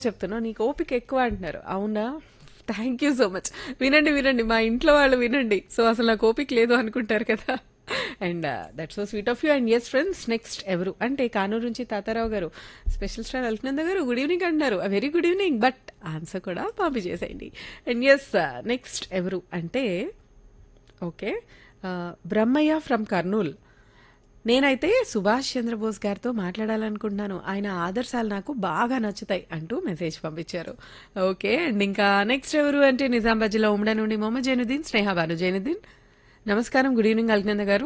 చెప్తున్నావు నీకు ఓపిక ఎక్కువ అంటున్నారు అవునా థ్యాంక్ యూ సో మచ్ వినండి వినండి మా ఇంట్లో వాళ్ళు వినండి సో అసలు నాకు ఓపిక లేదు అనుకుంటారు కదా and that's so sweet of you and yes friends next ఎవరు అంటే కానూరు నుంచి తాతారావు గారు special star Alakananda garu good evening అంటున్నారు very good evening but answer కూడా పంపించేసేయండి అండ్ ఎస్ నెక్స్ట్ ఎవరు అంటే ఓకే బ్రహ్మయ్య ఫ్రమ్ కర్నూల్ నేనైతే సుభాష్ చంద్రబోస్ గారితో మాట్లాడాలనుకుంటున్నాను ఆయన ఆదర్శాలు నాకు బాగా నచ్చుతాయి అంటూ మెసేజ్ పంపించారు ఓకే అండ్ ఇంకా నెక్స్ట్ ఎవరు అంటే నిజామాబాద్ జిల్లా ఉమ్మడి నుండి మొహమ్మద్ జైనుద్దీన్ స్నేహబాను జైనుద్దీన్ నమస్కారం good evening Alakananda garu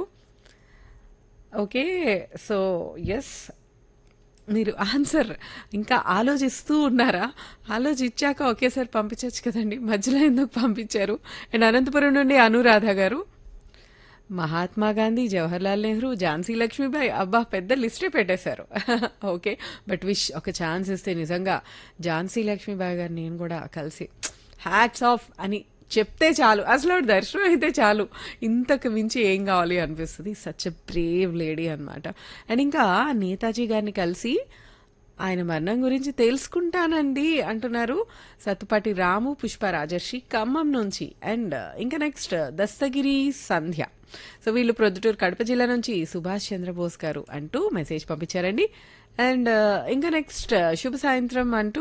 okay so yes మీరు ఆన్సర్ ఇంకా ఆలోచిస్తూ ఉన్నారా ఆలోచించాక ఒకేసారి పంపించవచ్చు కదండి మధ్యలో ఎందుకు పంపించారు అండ్ అనంతపురం నుండి అనురాధ గారు మహాత్మా గాంధీ జవహర్లాల్ నెహ్రూ ఝాన్సీ లక్ష్మీబాయి అబ్బా పెద్ద లిస్టే పెట్టేశారు ఓకే బట్ విష్ ఒక ఛాన్స్ ఇస్తే నిజంగా ఝాన్సీ లక్ష్మీబాయి గారు నేను కూడా కలిసి హ్యాట్స్ ఆఫ్ అని చెప్తే చాలు అసలు ఆవిడ దర్శనం అయితే చాలు ఇంతకు మించి ఏం కావాలి అనిపిస్తుంది సచ్ ఎ బ్రేవ్ లేడీ అనమాట అండ్ ఇంకా నేతాజీ గారిని కలిసి ఆయన మరణం గురించి తెలుసుకుంటానండి అంటున్నారు సత్తుపాటి రాము పుష్ప రాజర్షి ఖమ్మం నుంచి అండ్ ఇంకా నెక్స్ట్ దస్తగిరి సంధ్య సో వీళ్ళు ప్రొద్దుటూరు కడప జిల్లా నుంచి సుభాష్ చంద్రబోస్ గారు అంటూ మెసేజ్ పంపించారండి అండ్ ఇంకా నెక్స్ట్ శుభ సాయంత్రం అంటూ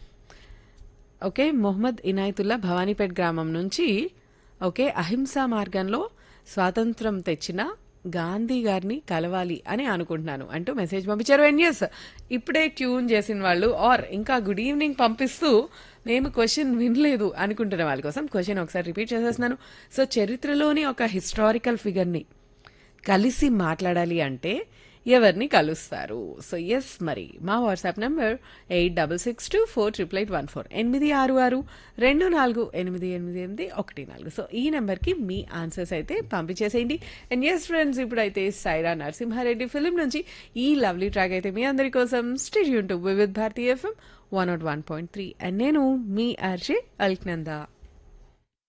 ఓకే మొహమ్మద్ ఇనాయతుల్లా భవానీపేట్ గ్రామం నుంచి ఓకే అహింసా మార్గంలో స్వాతంత్రం తెచ్చిన గాంధీ గారిని కలవాలి అని అనుకుంటున్నాను అంటూ మెసేజ్ పంపించారు అండ్ ఎస్ ఇప్పుడే ట్యూన్ చేసిన వాళ్ళు ఆర్ ఇంకా గుడ్ ఈవినింగ్ పంపిస్తూ మేము క్వశ్చన్ వినలేదు అనుకుంటున్న వాళ్ళ కోసం క్వశ్చన్ ఒకసారి రిపీట్ చేసేస్తున్నాను సో చరిత్రలోని ఒక హిస్టారికల్ ఫిగర్ని కలిసి మాట్లాడాలి అంటే ఎవరిని కలుస్తారు సో ఎస్ మరి మా WhatsApp number eight double six two four triple eight one four ఎనిమిది ఆరు ఆరు రెండు నాలుగు ఎనిమిది ఎనిమిది ఎనిమిది ఒకటి నాలుగు సో ఈ నెంబర్కి మీ ఆన్సర్స్ అయితే పంపించేసేయండి అండ్ ఎస్ ఫ్రెండ్స్ ఇప్పుడైతే సైరా నరసింహారెడ్డి ఫిలిం నుంచి ఈ లవ్లీ ట్రాక్ అయితే మీ అందరి కోసం stay tuned to Vividh Bharati FM one not one point three and నేను మీ ఆర్జే అల్క్నందా